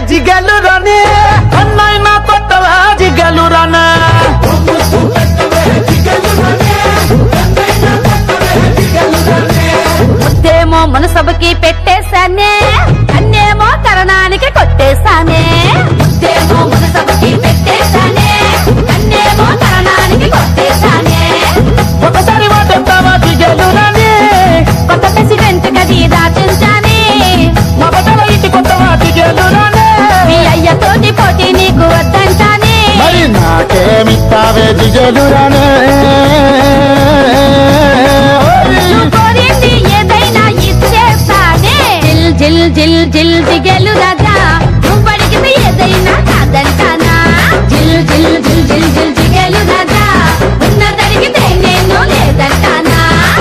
జిగలు రానే అన్నైనా కొట్టవే జిగలు రానే ముద్దేమో మనసభకి పెట్టేశానే అన్నేమో తరణానికి కొట్టేశానే ముద్దేమో మనసభకి పెట్టేశానే అన్నేమో తరణానికి కొట్టేశానే ఒకసారి మాట్లాడతావా జిగలు రానే కొత్త ప్రెసిడెంట్ గది దాచించానే మా బట్టల ఇంటి కొత్తవా జిగలు రానే మీ అయ్యతోటి పోటీ నీకు వద్దంటానే మరి నాకేమిస్తావే జిగలు రానే నువ్వు కోరింది ఏదైనా ఇచ్చేస్తానే జిల్ జిల్ జిల్ జిల్ దిగలు రాజా నువ్వు అడిగింది ఏదైనా కాదంటానా జిల్ జిల్ జిల్ జిల్ జిల్ దిగలు రాజా ఉన్నదడిగితే నేను లేదంటానా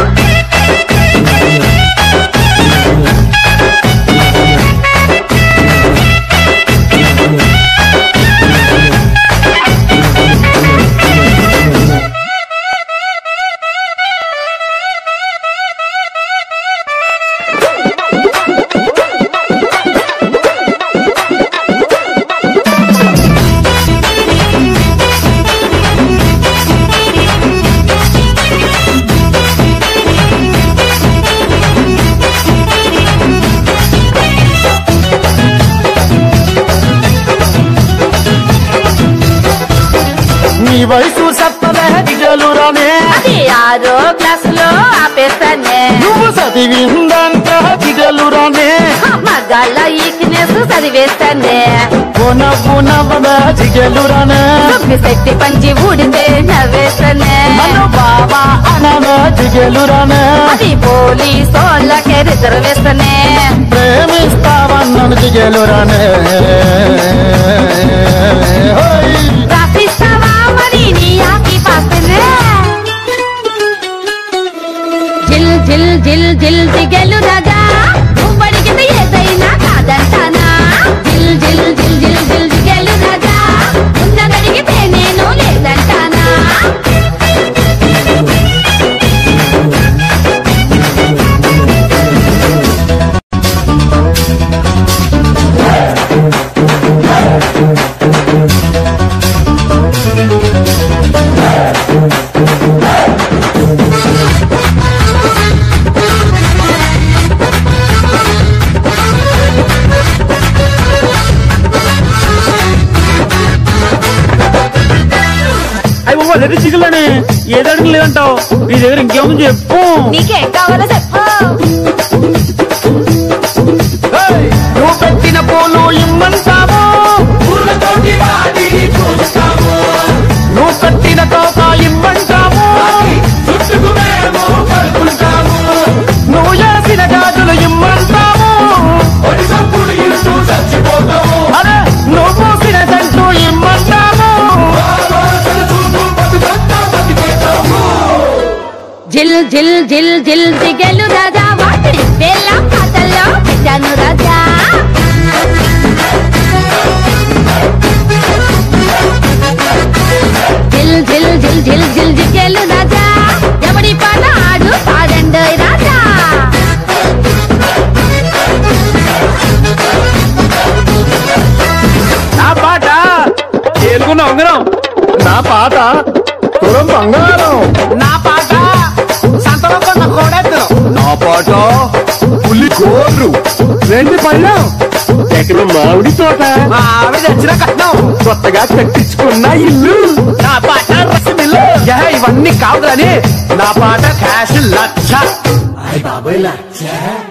నీ వయసు సత్తవే జిగలు రానే అది ఆరో క్లాసులో ఆపేస్తానే నువ్వు చదివిందంట జిగలు రానే మగాళ్ళ ఈక్నెస్ చదివేస్తానే పునవ్వు నవ్వవే జిగలు రానే దుబ్బి శక్తి పంచి ఊడితే నవ్వేస్తానే నన్ను బాబా అనవే జిగలు రానే అది పోలీసోళ్ళకే రిజర్వేస్తనే ప్రేమిస్తావన్నను జిగలు రానే హోయ్. రాసిస్తావా మరి నీ ఆకి పాస్తనే జిల్ జిల్ జిల్ జిల్ దిగలు రాజా నువ్వు అడిగింది ఏదైనా కాదంటానా జిల్ జిల్ జిల్ జిల్ జిల్ దిగలు రాజా ఉన్నదడిగితే నేను లేదంటానా అయ్యి బాబా రెడ్డి చికెన్లని ఏదడికి లేదంటావు నీ దగ్గర ఇంకేముంది చెప్పు నీకేం కావాలో చెప్పు హేయ్! నువ్వు పెట్టిన పూలు ఇమ్మంటాము నువ్వు పెట్టిన తోక ఇమ్మంటాము నువ్వు చేసిన గాజులు ఇమ్మంటాము అరే నువ్వు పూసిన జంటు ఇమ్మంటాము జిల్ జిల్ జిల్ జిల్ దిగలు రాజా వాటిని వేళ్ళ పాటల్లో పెట్టాను రాజా జిల్ జిల్ జిల్ జిల్ జిల్ దిగలు రాజా ఎవడి పాట ఆడు పాడండోయ్ రాజా నా పాట ఏలుకున్న ఉంగరం నా పాట తురం బంగారం నా పాట సంతలో కొన్న కోడెత్తు నా పాట పులి గోర్రు రెండు పళ్ళం ఎక్కడ మామిడి తోట మా ఆవిడ తెచ్చిన కట్నం కొత్తగా కట్టించుకున్న ఇల్లు నా పాట రసమిల్లు యహ, ఇవన్నీ కావు కానీ నా పాట cash lakh Ay, babuela, ya.